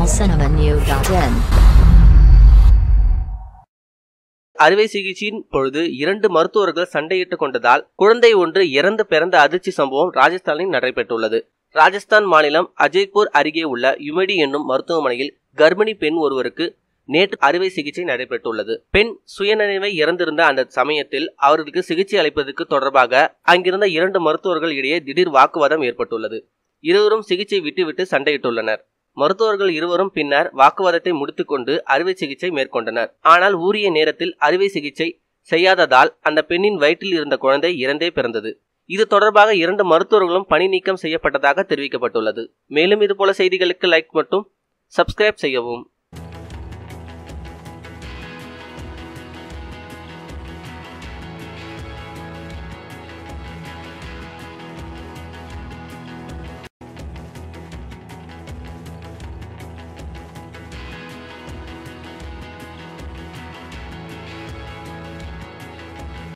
tamilcinemanew.in அறுவை சிகிச்சையின் பொழுது இரண்டு மருத்துவர்கள் சண்டையிட்டுக் கொண்டதால் குழந்தை ஒன்று இறந்து பிறந்த அதிர்ச்சி சம்பவம் ராஜஸ்தானில் நடைபெற்றுள்ளது ராஜஸ்தான் மாநிலம் அஜய்பூர் அருகே உள்ள யுமெடி என்னும் மருத்துவமனையில் கர்ப்பிணி பெண் ஒருவருக்கு நேற்று அறுவை சிகிச்சை நடைபெற்றுள்ளது பெண் சுயநினைவை இறந்திருந்த அந்த சமயத்தில் அவர்களுக்கு சிகிச்சை அளிப்பதற்கு தொடர்பாக அங்கிருந்த இரண்டு மருத்துவர்கள் இடையே திடீர் வாக்குவாதம் ஏற்பட்டுள்ளது இருவரும் சிகிச்சை விட்டுவிட்டு சண்டையிட்டுள்ளனர் மருத்துவர்கள் இருவரும் பின்னர் வாக்குவாதத்தை முடித்துக்கொண்டு அறுவை சிகிச்சை மேற்கொண்டனர் ஆனால் உரிய நேரத்தில் அறுவை சிகிச்சை செய்யாததால் அந்த பெண்ணின் வயிற்றில் இருந்த குழந்தை இறந்தே பிறந்தது இது தொடர்பாக இரண்டு மருத்துவர்களும் பணி நீக்கம் செய்யப்பட்டதாக தெரிவிக்கப்பட்டுள்ளது மேலும் இதுபோல செய்திகளுக்கு லைக் மற்றும் சப்ஸ்கிரைப் செய்யவும்